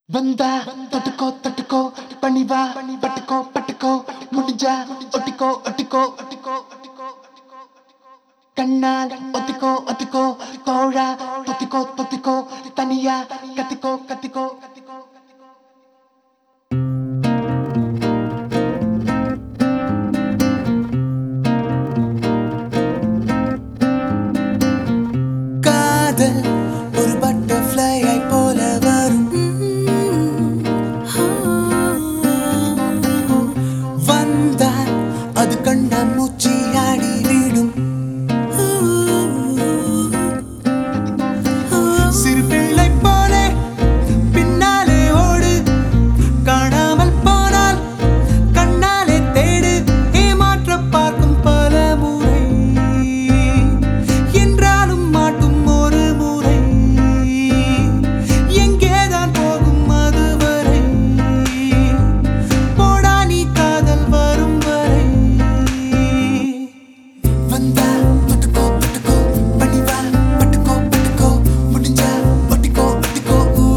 வந்தா தொட்டுக்கோ தொட்டுக்கோ பணிவா பட்டுக்கோ பட்டுக்கோ முடிஞ்சா ஒட்டிக்கோ ஒட்டிக்கோ ஒட்டிக்கோ ஒட்டிக்கோ கண்ணால் ஒத்திக்கோ ஒத்திக்கோ தோழா தொத்திக்கோ தொத்திக்கோ தனியா கத்திக்கோ கத்திக்கோ கத்திக்கோ காதல் ஒரு பட்டர்ஃப்ளையை போல வரும் வந்தால் அது கண்ட மூச்சியாடி விடும் சிறு பிள்ளை போலே பின்னாலே ஓடு காணாமல் போனால் கண்ணாலே தேடு ஏமாற்ற பார்க்கும் பல முறை என்றாலும் மாட்டும் ஒரு முறை எங்கேதான் போகும் அதுவரை போடா நீ காதல் வரும் வரை வந்தா தொட்டுக்கோ தொட்டுக்கோ பணிவா பட்டுக்கோ பட்டுக்கோ முடிஞ்சா ஒட்டிக்கோ ஒட்டிக்கோ ஊ.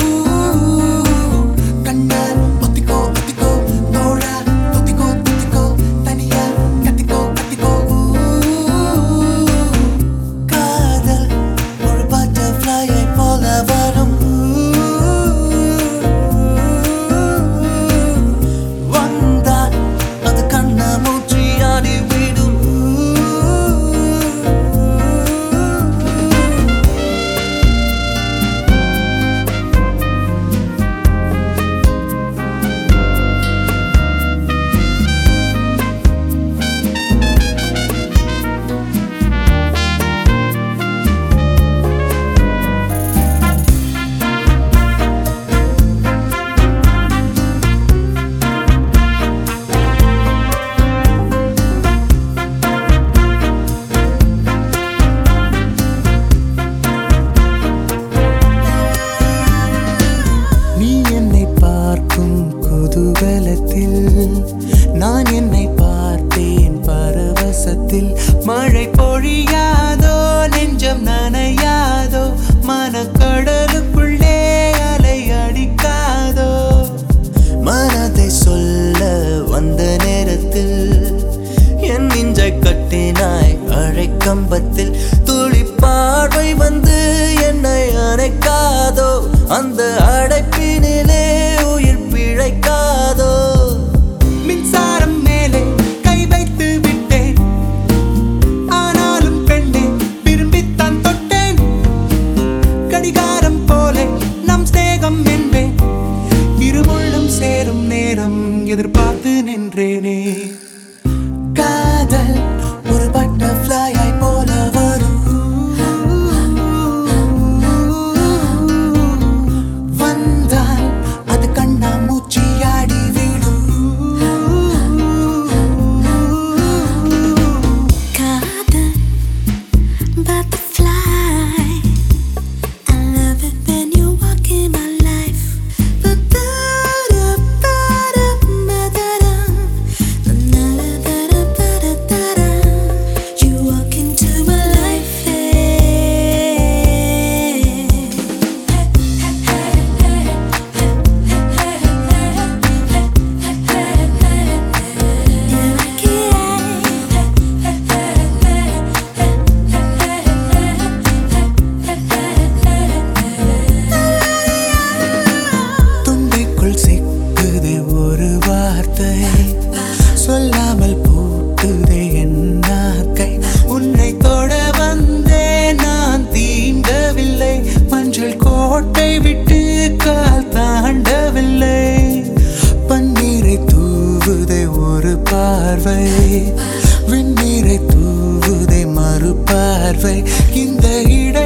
கண்ணால் ஒத்திக்கோ ஒத்திக்கோ தோழா தொத்திக்கோ தொத்திக்கோ தனியா கத்திக்கோ கத்திக்கோ ஊ. காதல் ஒரு பட்டர்ஃப்ளையை போல வரும் வந்தால் அது கண்ண மூச்சியாடி விடும் நீ என்னை பார்க்கும் குதூகலத்தில் நான் என்னை பார்த்தேன் பரவசத்தில் மழை பொழியாதோ நெஞ்சம் நனையாதோ மனக்கடலுக்குள்ளே அலை அடிக்காதோ மனதை சொல்ல வந்த நேரத்தில் என் நெஞ்சை கட்டினாய் அழைக்கம்பத்தில் துளி பார்வை வந்து என்னை அணைக்காதோ அந்த அடைப்பினிலே உயிர் பிழைக்காதோ மின்சாரம் மேலே கை வைத்து விட்டேன் ஆனாலும் பெண்ணே விரும்பித்தான் தொட்டேன் கடிகாரம் போல நம் ஸ்நேகம் என்பேன் இருமுள்ளும் சேரும் நேரம் எதிர்பார்த்து நின்றேனே காதல் ஒரு பட்டர்ஃப்ளையை போல வரும் வந்தால் அது கண்ணா மூச்சியாடி விடும் Garden butterfly. I love it when you walk in my life. Ba-da-da, ba-da, ba-da-da. La-la-la-da-da, ba-da-da-da. You walk into my life. தும்பிக்குள் சிக்குது ஒரு வார்த்தை சொல்லாமல் பூட்டுதே என் நாக்கை உன்னை தொட வந்தேன் நான் தீண்டவில்லை மஞ்சள் கோட்டை விட்டு கால் தாண்டவில்லை பன்னீரை தூவுதே ஒரு பார்வை விண்ணீரை தூவுதே மறு பார்வை இந்த இடை